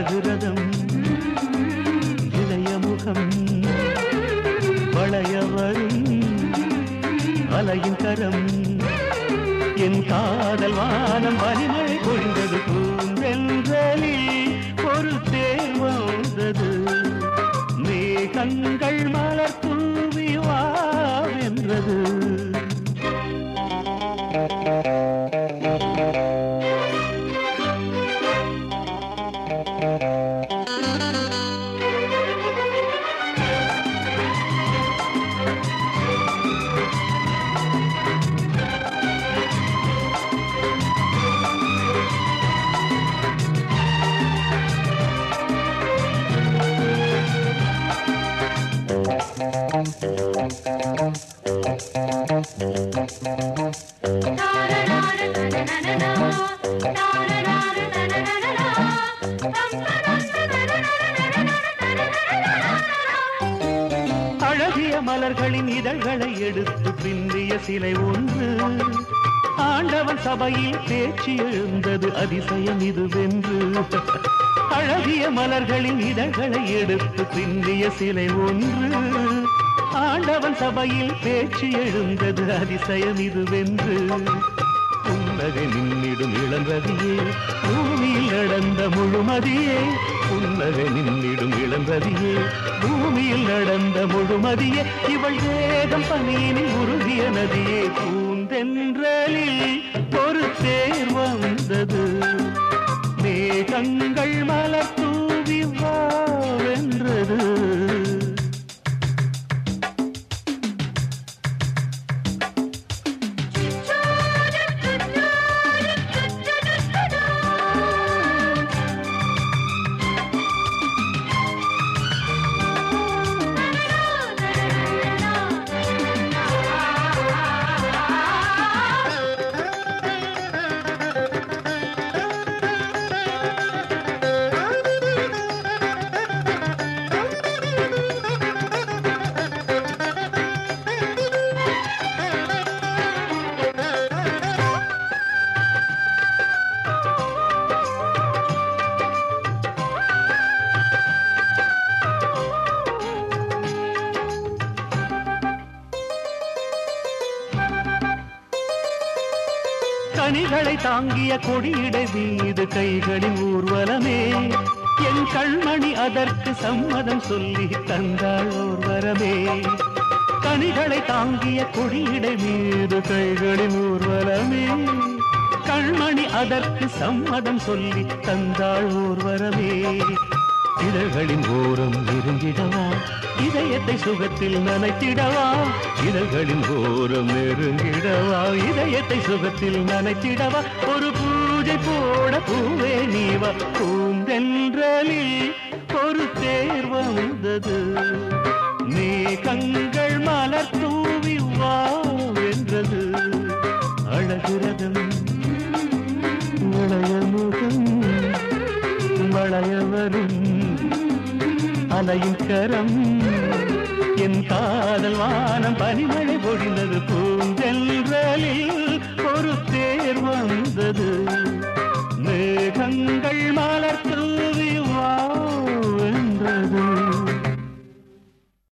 அழகுரதம் இளைய முகம் வளைய வரும் அலையின் கரம் என் காதல் வானம் வரிமழை பொழிந்தது பூந்தென்றலில் ஒரு தேர் வந்தது மேகங்கள் மலர் தூவி வாவென்றது அழகிய மலர்களின் இதழ்களை எடுத்து பின்னிய சிலை ஒன்று ஆண்டவன் சபையில் பேச்சு எழுந்தது அதிசயம் இதுவென்று அழகிய மலர்களின் இதழ்களை எடுத்து பின்னிய சிலை ஒன்று ஆண்டவன் சபையில் பேச்சு எழுந்தது அதிசயம் இதுவென்று புன்னகை நின்னிடும் இளந்ததியே பூமியில் நடந்த முழுமதியே புன்னகை நின்னிடும் இளந்ததியே பூமியில் நடந்த முழுமதியே இவள் வேகம் பனியினில் உருகிய நதியே பூந்தென்றலில் ஒரு தேர் வந்தது மேகங்கள் மலர் தூவி வாவென்றது கனிகளை தாங்கிய கொடியிடை மீது கைகளின் ஊர்வலமே என் கண்மணி அதற்கு சம்மதம் சொல்லி தந்தாள் ஓர் வரமே கனிகளை தாங்கிய கொடியிடை மீது கைகளின் ஊர்வலமே கண்மணி அதற்கு சம்மதம் சொல்லி தந்தாள் ஓர் வரமே இதழ்களின் ஓரம் நெருங்கிடவா இதயத்தை சுகத்தில் நனைத்திடவா இதழ்களின் ஓரம் நெருங்கிடவா இதயத்தை சுகத்தில் நனைத்திடவா ஒரு பூஜை போட பூவே நீவா பூந்தென்றலில் ஒரு தேர் வந்தது நீ கண்கள் மலர் தூவி வா வென்றது அழகுரதம் இளைய முகம் வளைய வரும் அலையின் கரம் என் காதல் வானம் பனிமழை பொழிந்தது பூந்தென்றலில்